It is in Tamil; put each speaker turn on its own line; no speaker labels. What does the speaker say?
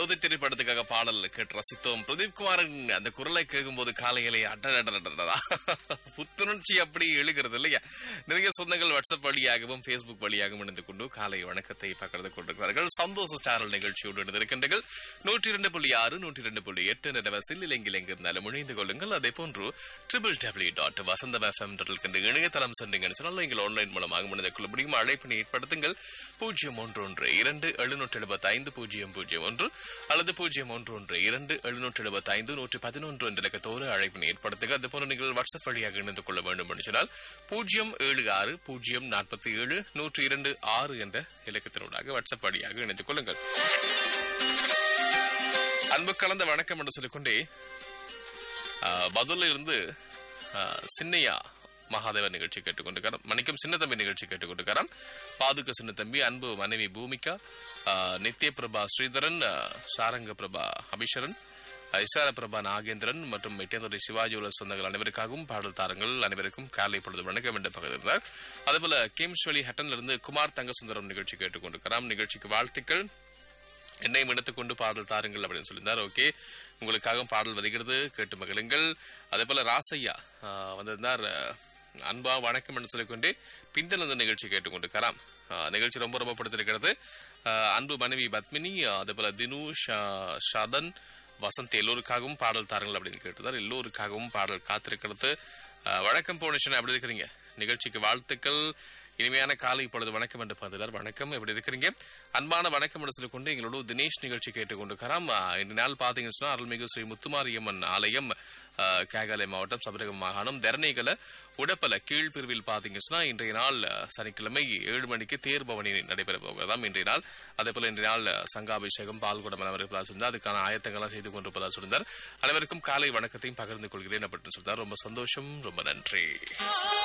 ஜோதி திரைப்படத்துக்காக பாடல் கேட்டு ரசித்தோம் பிரதீப் குமாரின் அந்த குரலை கேட்கும்போது காலையிலே அடடடடடடா புத்துணர்ச்சி அப்படி எழுகிறது இல்லையா நிறைய சொந்தங்கள் வாட்ஸ்அப் வழியாகவும் Facebook வழியாகவும் இணைந்து கொண்டு காலை வணக்கத்தை பகிர்ந்து கொண்டிருக்கிறார்கள் சந்தோஷ ஸ்டாரல் நிகழ்ச்சியோடு இணைந்திருக்கின்றீர்கள் நூற்றி இரண்டு புள்ளி ஆறு நூற்றி இரண்டு புள்ளி எட்டு நிலவசில் இலங்கையில் எங்கிருந்தாலும் இணைந்து கொள்ளுங்கள் அதே போன்று triple W dot Vasantham FM dot இணையதளம் சென்றீங்கன்னு சொன்னால் நீங்கள் ஆன்லைன் மூலமாக இணைந்து கொள்ள முடியும் அழைப்பினை ஏற்படுத்துங்கள் பூஜ்ஜியம் ஒன்று ஒன்று இரண்டு எழுநூற்றி எழுபத்தி ஐந்து பூஜ்ஜியம் பூஜ்ஜியம் ஒன்று அல்லது பூஜ்ஜியம் ஒன்று ஒன்று இரண்டு எழுநூற்றி எழுபத்தி ஐந்து நூற்றி பதினொன்று என்ற இலக்கத்தோடு அழைப்பினை ஏற்படுத்துக அதுபோல நீங்கள் வாட்ஸ்அப் வழியாக இணைந்து கொள்ள வேண்டும் என்று சொன்னால் பூஜ்ஜியம் ஏழு ஆறு பூஜ்ஜியம் நாற்பத்தி ஏழு நூற்றி இரண்டு ஆறு என்ற இலக்கத்தினூடாக வாட்ஸ்அப் வழியாக இணைந்து கொள்ளுங்கள் அன்பு கலந்த வணக்கம் என்று சொல்லிக்கொண்டே பதில இருந்து ஆஹ், சின்னையா மகாதேவ நிகழ்ச்சி கேட்டுக்கொண்டிருக்கார் மணிக்கம் சின்னத்தம்பி நிகழ்ச்சி கேட்டுக்கொண்டிருக்காராம் பாதுக சின்னத்தம்பி அன்பு மனைவி பூமிகா ஆஹ், நித்ய பிரபா ஸ்ரீதரன் ஆஹ், சாரங்க பிரபா அபிஷரன் ஆஹ், இசார பிரபா நாகேந்திரன் மற்றும் எட்டியந்துறை சிவாஜி உள்ள சொந்தங்கள் அனைவருக்காகவும் பாடல் தாரங்கள் அனைவருக்கும் காலை பொழுது வணக்கம் என்று பகிர்ந்தார் அதேபோல கேம்ஸ்வெளி ஹட்டன்ல இருந்து குமார் தங்கசுந்தரம் நிகழ்ச்சி கேட்டுக்கொண்டிருக்கிறார் நிகழ்ச்சிக்கு வாழ்த்துக்கள் என்னையும் எடுத்துக்கொண்டு பாடல் தாருங்கள் அப்படின்னு சொல்லியிருந்தார் ஓகே உங்களுக்காகவும் பாடல் வருகிறது கேட்டு மகிழுங்கள் அதே போல ராசையா ஆஹ், வந்திருந்தார் ஆஹ், அன்பா வணக்கம் என்று சொல்லிக்கொண்டு பிந்தளந்த நிகழ்ச்சி கேட்டுக்கொண்டிருக்கிறாம் ஆஹ், நிகழ்ச்சி ரொம்ப ரொம்ப பிடித்திருக்கிறது ஆஹ், அன்பு மனைவி பத்மினி ஆஹ், அதே போல தினு ஷா- ஷாதன் வசந்த் எல்லோருக்காகவும் பாடல் தாருங்கள் அப்படின்னு கேட்டிருந்தார் எல்லோருக்காகவும் பாடல் காத்திருக்கிறது ஆஹ், வணக்கம் போனிஷன் எப்படி இருக்கிறீங்க நிகழ்ச்சிக்கு வாழ்த்துக்கள் இனிமையான காலை பொழுது வணக்கம் என்று பார்த்தார் வணக்கம் எப்படி இருக்கிறீங்க அன்பான வணக்கம் என்று சொல்லிக்கொண்டு எங்களோட தினேஷ் நிகழ்ச்சி கேட்டுக்கொண்டிருக்கிறோம் ஆஹ், இந்த நாள் பார்த்தீங்கன்னு சொன்னா அருள்மிகு ஸ்ரீ முத்துமாரியம்மன் ஆலயம் ஆஹ், கேகாலை மாவட்டம் சபரகம் மாகாணம் தரணிகல உடப்பல கீழ்பிரிவில் பார்த்தீங்க சொன்னா இன்றைய நாள் ஆஹ், சனிக்கிழமை ஏழு மணிக்கு தேர் பவனி நடைபெற போகிறதாம் இன்றைய நாள் அதே போல இன்றைய நாள் ஆஹ், சங்காபிஷேகம் பால்குடம் அனைவருப்பதா சொன்னார் அதுக்கான ஆயத்தங்களாம் செய்து கொண்டிருப்பதா சொன்னார் அனைவருக்கும் காலை வணக்கத்தையும் பகிர்ந்து கொள்கிறேன் அப்படின்னு சொன்னார் ரொம்ப சந்தோஷம் ரொம்ப நன்றி